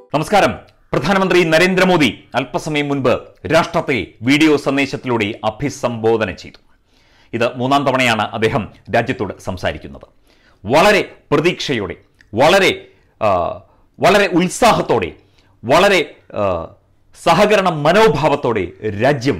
നമസ്കാരം പ്രധാനമന്ത്രി നരേന്ദ്രമോദി അല്പസമയം മുൻപ് രാഷ്ട്രത്തെ വീഡിയോ സന്ദേശത്തിലൂടെ അഭിസംബോധന ചെയ്തു ഇത് മൂന്നാം തവണയാണ് അദ്ദേഹം രാജ്യത്തോട് സംസാരിക്കുന്നത് വളരെ പ്രതീക്ഷയോടെ വളരെ ആ, വളരെ ഉത്സാഹത്തോടെ വളരെ ആ, സഹകരണ മനോഭാവത്തോടെ രാജ്യം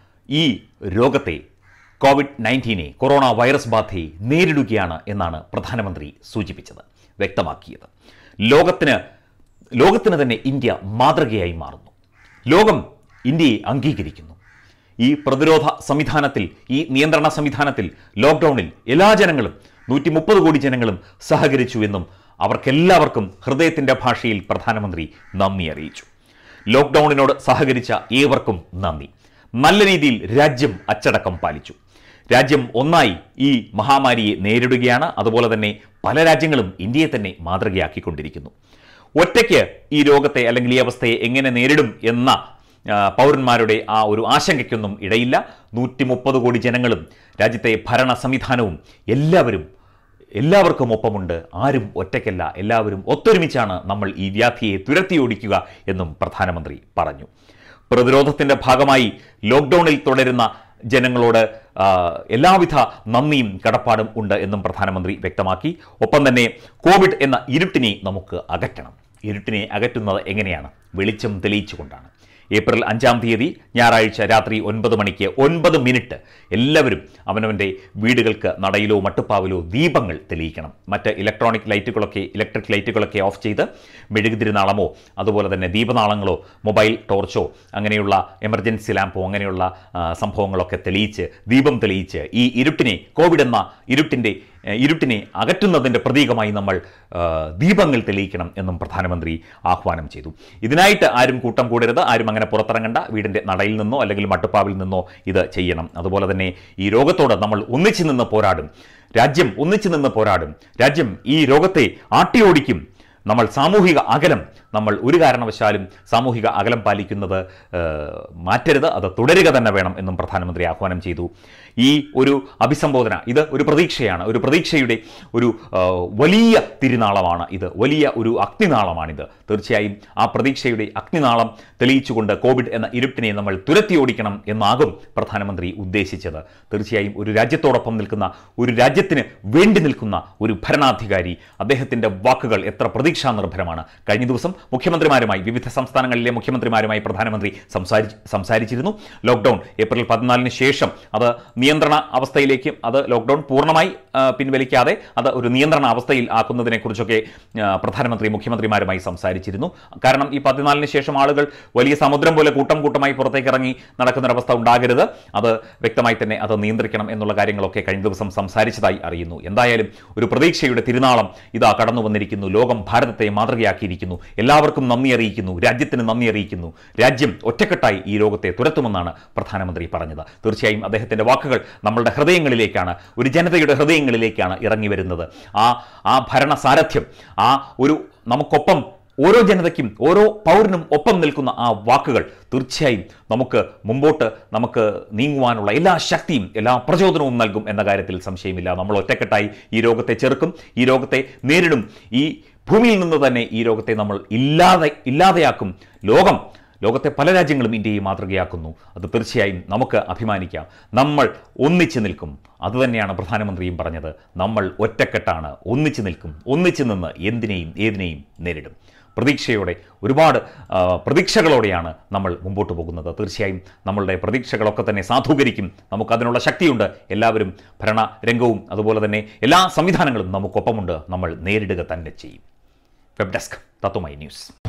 ഈ രോഗത്തെ കോവിഡ് നയൻറ്റീനെ കൊറോണ വൈറസ് ബാധയെ നേരിടുകയാണ് എന്നാണ് പ്രധാനമന്ത്രി സൂചിപ്പിച്ചത് വ്യക്തമാക്കിയത് ലോകത്തിന് ലോകത്തിന് തന്നെ ഇന്ത്യ മാതൃകയായി മാറുന്നു ലോകം ഇന്ത്യയെ അംഗീകരിക്കുന്നു ഈ പ്രതിരോധ സംവിധാനത്തിൽ ഈ നിയന്ത്രണ സംവിധാനത്തിൽ ലോക്ക്ഡൗണിൽ എല്ലാ ജനങ്ങളും നൂറ്റി മുപ്പത് കോടി ജനങ്ങളും സഹകരിച്ചു എന്നും അവർക്കെല്ലാവർക്കും ഹൃദയത്തിൻ്റെ ഭാഷയിൽ പ്രധാനമന്ത്രി നന്ദി അറിയിച്ചു ലോക്ക്ഡൗണിനോട് സഹകരിച്ച ഏവർക്കും നന്ദി നല്ല രീതിയിൽ രാജ്യം അച്ചടക്കം പാലിച്ചു രാജ്യം ഒന്നായി ഈ മഹാമാരിയെ നേരിടുകയാണ് അതുപോലെ തന്നെ പല രാജ്യങ്ങളും ഇന്ത്യയെ തന്നെ മാതൃകയാക്കിക്കൊണ്ടിരിക്കുന്നു ഒറ്റയ്ക്ക് ഈ രോഗത്തെ അല്ലെങ്കിൽ ഈ അവസ്ഥയെ എങ്ങനെ നേരിടും എന്ന ആ, പൗരന്മാരുടെ ആ ഒരു ആശങ്കയ്ക്കൊന്നും ഇടയില്ല നൂറ്റി മുപ്പത് കോടി ജനങ്ങളും രാജ്യത്തെ ഭരണ സംവിധാനവും എല്ലാവരും എല്ലാവർക്കും ഒപ്പമുണ്ട് ആരും ഒറ്റയ്ക്കല്ല എല്ലാവരും ഒത്തൊരുമിച്ചാണ് നമ്മൾ ഈ വ്യാധിയെ തുരത്തിയോടിക്കുക എന്നും പ്രധാനമന്ത്രി പറഞ്ഞു പ്രതിരോധത്തിന്റെ ഭാഗമായി ലോക്ക്ഡൌണിൽ തുടരുന്ന ജനങ്ങളോട് ആ, എല്ലാവിധ നന്ദിയും കടപ്പാടും ഉണ്ട് എന്നും പ്രധാനമന്ത്രി വ്യക്തമാക്കി ഒപ്പം തന്നെ കോവിഡ് എന്ന ഇരുട്ടിനെ നമുക്ക് അകറ്റണം ഇരുട്ടിനെ അകറ്റുന്നത് എങ്ങനെയാണ് വെളിച്ചം തെളിയിച്ചുകൊണ്ടാണ് ഏപ്രിൽ അഞ്ചാം തീയതി ഞായറാഴ്ച രാത്രി ഒൻപത് മണിക്ക് ഒൻപത് മിനിറ്റ് എല്ലാവരും അവനവൻ്റെ വീടുകൾക്ക് നടയിലോ മട്ടുപ്പാവിലോ ദീപങ്ങൾ തെളിയിക്കണം മറ്റ് ഇലക്ട്രോണിക് ലൈറ്റുകളൊക്കെ ഇലക്ട്രിക് ലൈറ്റുകളൊക്കെ ഓഫ് ചെയ്ത് മെഴുകുതിരിനാളമോ അതുപോലെ തന്നെ ദീപനാളങ്ങളോ മൊബൈൽ ടോർച്ചോ അങ്ങനെയുള്ള എമർജൻസി ലാമ്പോ അങ്ങനെയുള്ള ആ, സംഭവങ്ങളൊക്കെ തെളിയിച്ച് ദീപം തെളിയിച്ച് ഈ ഇരുട്ടിനെ കോവിഡ് എന്ന ഇരുട്ടിൻ്റെ ഏഹ്, ഇരുട്ടിനെ അകറ്റുന്നതിൻ്റെ പ്രതീകമായി നമ്മൾ ആ, ദീപങ്ങൾ തെളിയിക്കണം എന്നും പ്രധാനമന്ത്രി ആഹ്വാനം ചെയ്തു ഇതിനായിട്ട് ആരും കൂട്ടം കൂടരുത് ആരും അങ്ങനെ പുറത്തിറങ്ങണ്ട വീടിൻ്റെ നടയിൽ നിന്നോ അല്ലെങ്കിൽ മട്ടുപ്പാവിൽ നിന്നോ ഇത് ചെയ്യണം അതുപോലെ തന്നെ ഈ രോഗത്തോട് നമ്മൾ ഒന്നിച്ചു നിന്ന് പോരാടും രാജ്യം ഒന്നിച്ചു നിന്ന് പോരാടും രാജ്യം ഈ രോഗത്തെ ആട്ടിയോടിക്കും നമ്മൾ സാമൂഹിക അകലം നമ്മൾ ഒരു കാരണവശാലും സാമൂഹിക അകലം പാലിക്കുന്നത് ഏഹ്, മാറ്റരുത് അത് തുടരുക തന്നെ വേണം എന്നും പ്രധാനമന്ത്രി ആഹ്വാനം ചെയ്തു ഈ ഒരു അഭിസംബോധന ഇത് ഒരു പ്രതീക്ഷയാണ് ഒരു പ്രതീക്ഷയുടെ ഒരു ഏഹ്, വലിയ തിരുനാളമാണ് ഇത് വലിയ ഒരു അഗ്നിനാളമാണിത് തീർച്ചയായും ആ പ്രതീക്ഷയുടെ അഗ്നിനാളം തെളിയിച്ചുകൊണ്ട് കോവിഡ് എന്ന ഇരുട്ടിനെ നമ്മൾ തുരത്തി ഓടിക്കണം എന്നാകും പ്രധാനമന്ത്രി ഉദ്ദേശിച്ചത് തീർച്ചയായും ഒരു രാജ്യത്തോടൊപ്പം നിൽക്കുന്ന ഒരു രാജ്യത്തിന് വേണ്ടി നിൽക്കുന്ന ഒരു ഭരണാധികാരി അദ്ദേഹത്തിൻ്റെ വാക്കുകൾ എത്ര പ്രതീക്ഷാ നിർഭരമാണ് കഴിഞ്ഞ ദിവസം മുഖ്യമന്ത്രിമാരുമായി വിവിധ സംസ്ഥാനങ്ങളിലെ മുഖ്യമന്ത്രിമാരുമായി പ്രധാനമന്ത്രി സംസാരിച്ച് സംസാരിച്ചിരുന്നു ലോക്ക്ഡൗൺ ഏപ്രിൽ പതിനാലിന് ശേഷം അത് നിയന്ത്രണ അവസ്ഥയിലേക്ക് അത് ലോക്ക്ഡൗൺ പൂർണ്ണമായി ആ, പിൻവലിക്കാതെ അത് ഒരു നിയന്ത്രണ അവസ്ഥയിൽ ആക്കുന്നതിനെക്കുറിച്ചൊക്കെ ആ, പ്രധാനമന്ത്രി മുഖ്യമന്ത്രിമാരുമായി സംസാരിച്ചിരുന്നു കാരണം ഈ പതിനാലിന് ശേഷം ആളുകൾ വലിയ സമുദ്രം പോലെ കൂട്ടം കൂട്ടമായി പുറത്തേക്ക് ഇറങ്ങി നടക്കുന്നൊരവസ്ഥ ഉണ്ടാകരുത് അത് വ്യക്തമായി തന്നെ അത് നിയന്ത്രിക്കണം എന്നുള്ള കാര്യങ്ങളൊക്കെ കഴിഞ്ഞ ദിവസം സംസാരിച്ചതായി അറിയുന്നു എന്തായാലും ഒരു പ്രതീക്ഷയുടെ തിരുനാളം ഇതാ കടന്നു വന്നിരിക്കുന്നു ലോകം ഭാരതത്തെ മാതൃകയാക്കിയിരിക്കുന്നു എല്ലാവർക്കും നന്ദി അറിയിക്കുന്നു രാജ്യത്തിന് നന്ദി അറിയിക്കുന്നു രാജ്യം ഒറ്റക്കെട്ടായി ഈ രോഗത്തെ തുരത്തുമെന്നാണ് പ്രധാനമന്ത്രി പറഞ്ഞത് തീർച്ചയായും അദ്ദേഹത്തിന്റെ വാക്കുകൾ നമ്മളുടെ ഹൃദയങ്ങളിലേക്കാണ് ഒരു ജനതയുടെ ഹൃദയങ്ങളിലേക്കാണ് ഇറങ്ങി വരുന്നത് ആ ആ ഭരണ സാരഥ്യം ആ ഒരു നമുക്കൊപ്പം ഓരോ ജനതയ്ക്കും ഓരോ പൗരനും ഒപ്പം നിൽക്കുന്ന ആ വാക്കുകൾ തീർച്ചയായും നമുക്ക് മുമ്പോട്ട് നമുക്ക് നീങ്ങുവാനുള്ള എല്ലാ ശക്തിയും എല്ലാ പ്രചോദനവും നൽകും എന്ന കാര്യത്തിൽ സംശയമില്ല നമ്മൾ ഒറ്റക്കെട്ടായി ഈ രോഗത്തെ ചെറുക്കും ഈ രോഗത്തെ നേരിടും ഈ ഭൂമിയിൽ നിന്ന് തന്നെ ഈ രോഗത്തെ നമ്മൾ ഇല്ലാതെ ഇല്ലാതെയാക്കും ലോകം ലോകത്തെ പല രാജ്യങ്ങളും ഇന്ത്യയെ മാതൃകയാക്കുന്നു അത് തീർച്ചയായും നമുക്ക് അഭിമാനിക്കാം നമ്മൾ ഒന്നിച്ചു നിൽക്കും അതുതന്നെയാണ് പ്രധാനമന്ത്രിയും പറഞ്ഞത് നമ്മൾ ഒറ്റക്കെട്ടാണ് ഒന്നിച്ചു നിൽക്കും ഒന്നിച്ചു നിന്ന് എന്തിനേയും ഏതിനേയും നേരിടും പ്രതീക്ഷയോടെ ഒരുപാട് ആ, പ്രതീക്ഷകളോടെയാണ് നമ്മൾ മുമ്പോട്ട് പോകുന്നത് തീർച്ചയായും നമ്മളുടെ പ്രതീക്ഷകളൊക്കെ തന്നെ സാധൂകരിക്കും നമുക്കതിനുള്ള ശക്തിയുണ്ട് എല്ലാവരും ഭരണ രംഗവും അതുപോലെ തന്നെ എല്ലാ സംവിധാനങ്ങളും നമുക്കൊപ്പമുണ്ട് നമ്മൾ നേരിടുക തന്നെ ചെയ്യും വെബ് ഡെസ്ക് തത്വമൈ ന്യൂസ്